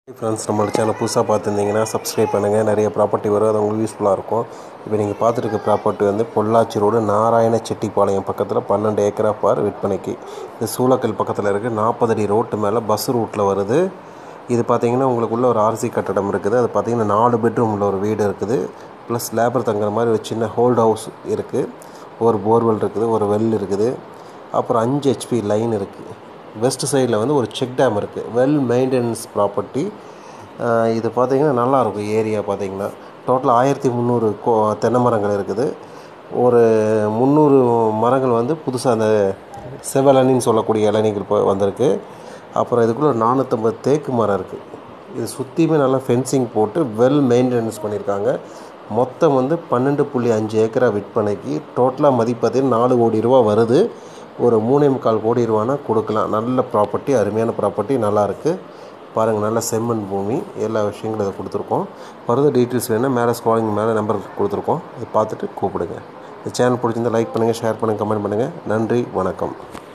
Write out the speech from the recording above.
friends நம்மளோட channel புதுசாக பார்த்துருந்தீங்கன்னா சப்ஸ்கிரைப் பண்ணுங்கள் நிறைய ப்ராப்பர்ட்டி வரும் அது உங்களுக்கு யூஸ்ஃபுல்லாக இருக்கும் இப்போ நீங்கள் பார்த்துருக்க ப்ராப்பர்ட்டி வந்து பொள்ளாச்சி ரோடு நாராயண செட்டிப்பாளையம் பக்கத்தில் பன்னெண்டு ஏக்கரா பார் விற்பனைக்கு இது சூளக்கல் பக்கத்தில் இருக்குது நாற்பது அடி ரோட்டு மேலே பஸ் ரூட்டில் வருது இது பார்த்தீங்கன்னா உங்களுக்குள்ள ஒரு ஆர்சி கட்டடம் இருக்குது அது பார்த்தீங்கன்னா நாலு பெட்ரூம் உள்ள ஒரு வீடு இருக்குது ப்ளஸ் லேபர் தங்குற மாதிரி ஒரு சின்ன ஹோல்ட் ஹவுஸ் இருக்குது ஒரு போர்வெல் இருக்குது ஒரு வெல் இருக்குது அப்புறம் அஞ்சு ஹெச்பி லைன் இருக்குது வெஸ்ட் சைடில் வந்து ஒரு செக் டேம் இருக்குது வெல் மெயின்டெனன்ஸ் ப்ராப்பர்ட்டி இது பார்த்தீங்கன்னா நல்லாயிருக்கும் ஏரியா பார்த்தீங்கன்னா டோட்டல் ஆயிரத்தி முந்நூறு கோ தென்னை மரங்கள் இருக்குது ஒரு முந்நூறு மரங்கள் வந்து புதுசாக அந்த செவலனின்னு சொல்லக்கூடிய இளநீர்கள் இப்போ வந்திருக்கு அப்புறம் இதுக்குள்ளே ஒரு நானூற்றம்பது தேக்கு மரம் இருக்குது இது சுற்றியுமே நல்லா ஃபென்சிங் போட்டு வெல் மெயின்டெனன்ஸ் பண்ணியிருக்காங்க மொத்தம் வந்து பன்னெண்டு புள்ளி அஞ்சு ஏக்கரா விற்பனைக்கு டோட்டலாக மதிப்பு பார்த்தீங்கன்னா நாலு கோடி ரூபா வருது ஒரு மூணே முக்கால் கோடி ரூபானா கொடுக்கலாம் நல்ல ப்ராப்பர்ட்டி அருமையான ப்ராப்பர்ட்டி நல்லாயிருக்கு பாருங்கள் நல்ல செம்மண் பூமி எல்லா விஷயங்களும் இதை கொடுத்துருக்கோம் ஃபர்தர் டீட்டெயில்ஸ் வேணால் மேலே ஸ்க்ராலிங் மேலே நம்பர் கொடுத்துருக்கோம் இதை பார்த்துட்டு கூப்பிடுங்க இந்த சேனல் பிடிச்சிருந்தா லைக் பண்ணுங்கள் ஷேர் பண்ணுங்கள் கமெண்ட் பண்ணுங்கள் நன்றி வணக்கம்